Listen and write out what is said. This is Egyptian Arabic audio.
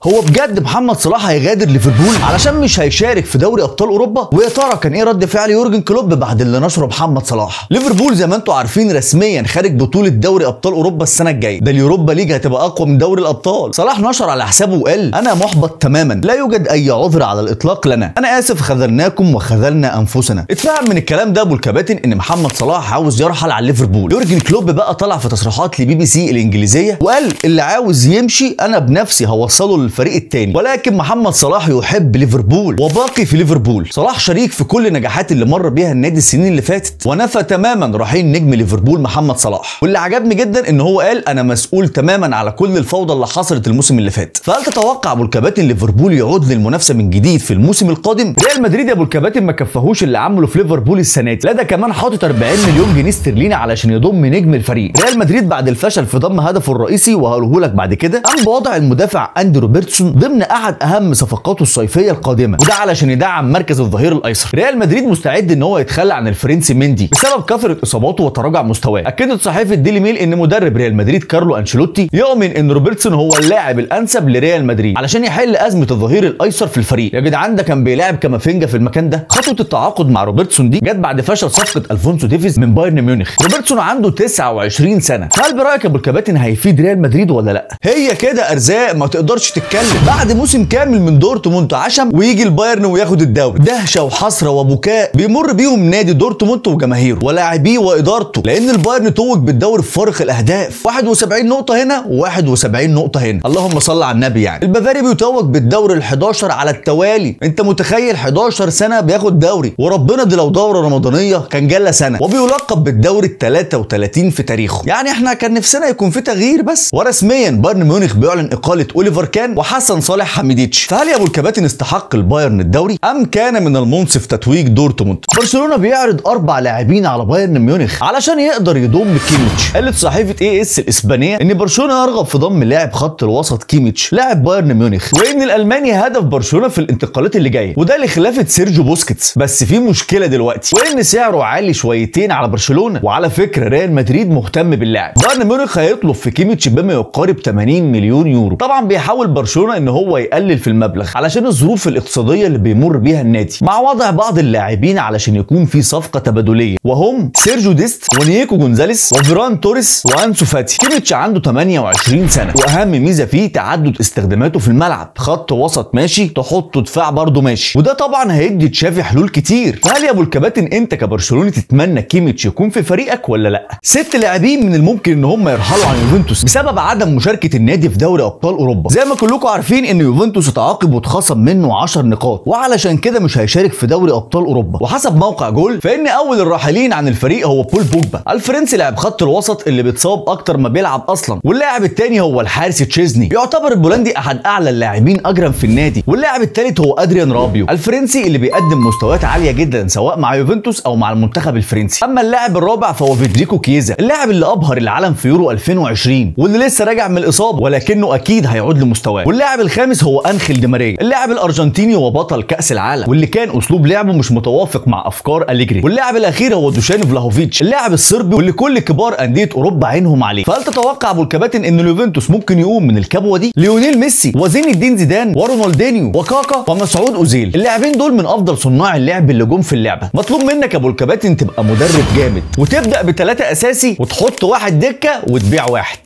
هو بجد محمد صلاح هيغادر ليفربول علشان مش هيشارك في دوري ابطال اوروبا ويا ترى كان ايه رد فعل يورجن كلوب بعد اللي نشره محمد صلاح ليفربول زي ما انتم عارفين رسميا خارج بطوله دوري ابطال اوروبا السنه الجايه ده اليوروبا ليج هتبقى اقوى من دوري الابطال صلاح نشر على حسابه وقال انا محبط تماما لا يوجد اي عذر على الاطلاق لنا انا اسف خذلناكم وخذلنا انفسنا اتفهم من الكلام ده ابو الكباتن ان محمد صلاح عاوز يرحل على ليفربول يورجن كلوب بقى طلع في تصريحات لبي بي سي الانجليزيه وقال اللي عاوز يمشي انا بنفسي هوصله للفريق التاني ولكن محمد صلاح يحب ليفربول وباقي في ليفربول صلاح شريك في كل النجاحات اللي مر بيها النادي السنين اللي فاتت ونفى تماما رحيل نجم ليفربول محمد صلاح واللي عجبني جدا ان هو قال انا مسؤول تماما على كل الفوضى اللي حصلت الموسم اللي فات فهل تتوقع ابو الكباتن ليفربول يعود للمنافسه من جديد في الموسم القادم ريال مدريد يا ابو الكباتن ما كفاهوش اللي عمله في ليفربول السنه دي لا ده كمان حاطط 40 مليون جنيه استرليني علشان يضم نجم الفريق ريال مدريد بعد الفشل في ضم هدفه الرئيسي وهقوله لك بعد كده قام بوضع المدافع اندي روبرتسون ضمن احد اهم صفقاته الصيفيه القادمه وده علشان يدعم مركز الظهير الايسر ريال مدريد مستعد ان هو يتخلى عن الفرنسي مندي بسبب كثره اصاباته وتراجع مستواه اكدت صحيفه ديلي ميل ان مدرب ريال مدريد كارلو انشيلوتي يؤمن ان روبرتسون هو اللاعب الانسب لريال مدريد علشان يحل ازمه الظهير الايسر في الفريق يا جدعان ده كان بيلاعب كامافينجا في المكان ده خطوه التعاقد مع روبرتسون دي جت بعد فشل صفقه الفونسو ديفيز من بايرن ميونخ روبرتسون عنده 29 سنه هل برايك يا ابو الكباتن هيفيد ريال مدريد ولا لا هي كده ارزاق ما تقدرش تتكلم بعد موسم كامل من دورتموند عشم ويجي البايرن وياخد الدوري دهشه وحسره وبكاء بيمر بيهم نادي دورتموند وجماهيره ولاعبيه وادارته لان البايرن توج بالدوري بفارق الاهداف 71 نقطه هنا و71 نقطه هنا اللهم صل على النبي يعني البافاري بيتوج بالدوري ال11 على التوالي انت متخيل 11 سنه بياخد دوري وربنا دي لو دوره رمضانيه كان جالة سنه وبيلقب بالدوري ال 33 في تاريخه يعني احنا كان نفسنا يكون في تغيير بس ورسميا بايرن ميونخ بيعلن اقاله اوليفر كان وحسن صالح حميديتش فهل يا ابو الكباتن استحق البايرن الدوري ام كان من المنصف تتويج دورتموند برشلونه بيعرض اربع لاعبين على بايرن ميونخ علشان يقدر يضم كيميتش قالت صحيفه اي اس الاسبانيه ان برشلونه يرغب في ضم لاعب خط الوسط كيميتش لاعب بايرن ميونخ وان الالماني هدف برشلونه في الانتقالات اللي جايه وده لخلافه سيرجيو بوسكيتس بس في مشكله دلوقتي وان سعره عالي شويتين على برشلونه وعلى فكره ريال مدريد مهتم باللاعب بايرن ميونخ هيطلب في كيميتش بما يقارب 80 مليون يورو طبعا بيحاول برشلونه ان هو يقلل في المبلغ علشان الظروف الاقتصاديه اللي بيمر بيها النادي مع وضع بعض اللاعبين علشان يكون في صفقه تبادليه وهم سيرجيو ديست ونيكو جونزاليس وفيران توريس وانسو فاتي كيميتش عنده 28 سنه واهم ميزه فيه تعدد استخداماته في الملعب خط وسط ماشي تحطه دفاع برضه ماشي وده طبعا هيدي تشافي حلول كتير فهل يا ابو الكباتن انت كبرشلوني تتمنى كيميتش يكون في فريقك ولا لا ست لاعبين من الممكن ان هم يرحلوا عن يوفنتوس بسبب عدم مشاركه النادي في دوري ابطال اوروبا زي ما كلكم عارفين ان يوفنتوس اتعاقب واتخصم منه 10 نقاط وعلشان كده مش هيشارك في دوري ابطال اوروبا وحسب موقع جول فان اول الراحلين عن الفريق هو بول بوجبا الفرنسي لاعب خط الوسط اللي بيتصاب اكتر ما بيلعب اصلا واللاعب الثاني هو الحارس تشيزني يعتبر البولندي احد اعلى اللاعبين اجرا في النادي واللاعب الثالث هو ادريان رابيو الفرنسي اللي بيقدم مستويات عاليه جدا سواء مع يوفنتوس او مع المنتخب الفرنسي اما اللاعب الرابع فهو فيدريكو كيزا اللاعب اللي ابهر العالم في يورو 2020 واللي لسه راجع من الاصابه ولكنه اكيد هيعود لمستواه واللاعب الخامس هو انخيل دي ماريا اللاعب الارجنتيني وبطل كاس العالم واللي كان اسلوب لعبه مش متوافق مع افكار اليجري واللاعب الاخير هو دوشان فلاهوفيتش اللاعب الصربي واللي كل كبار انديه اوروبا عينهم عليه فهل تتوقع ابو الكباتن ان اليوفنتوس ممكن يقوم من الكبوه دي ليونيل ميسي وزين الدين زيدان ورونالدينيو وكاكا ومسعود اوزيل اللاعبين دول من افضل صناع اللعب اللي جم في اللعبه مطلوب منك يا ابو الكباتن تبقى مدرب جامد وتبدا بثلاثه اساسي وتحط واحد دكه وتبيع واحد